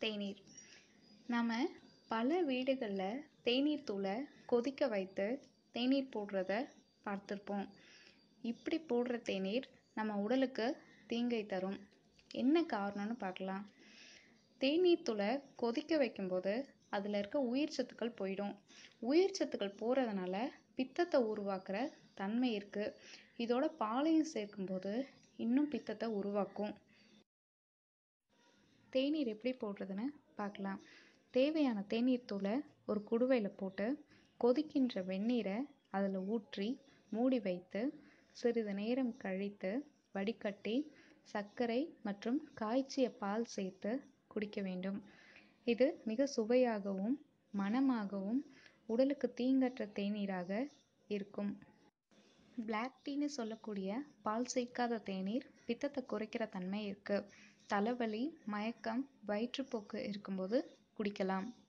தேநீர் நாம் பல வீடுகளில் தேநீர் தூளை கொதிக்க வைத்து தேநீர் போடுறத பார்த்துருப்போம் இப்படி போடுற தேநீர் நம்ம உடலுக்கு தீங்கை தரும் என்ன காரணம்னு பார்க்கலாம் தேநீர் தூளை கொதிக்க வைக்கும்போது அதில் இருக்க உயிர் சத்துக்கள் போயிடும் உயிர் சத்துக்கள் போகிறதுனால பித்தத்தை உருவாக்குற தன்மை இருக்குது இதோட பாலையும் சேர்க்கும்போது இன்னும் பித்தத்தை உருவாக்கும் தேநீர் எப்படி போடுறதுன்னு பார்க்கலாம் தேவையான தேநீர் தூளை ஒரு குடுவையில் போட்டு கொதிக்கின்ற வெந்நீரை அதில் ஊற்றி மூடி வைத்து சிறிது நேரம் கழித்து வடிகட்டி சர்க்கரை மற்றும் காய்ச்சிய பால் சேர்த்து குடிக்க வேண்டும் இது மிக சுவையாகவும் மணமாகவும் உடலுக்கு தீங்கற்ற தேநீராக இருக்கும் பிளாக் டீன்னு சொல்லக்கூடிய பால் சேர்க்காத தேநீர் பித்தத்தை குறைக்கிற தன்மை இருக்குது தலைவலி மயக்கம் வயிற்றுப்போக்கு இருக்கும்போது குடிக்கலாம்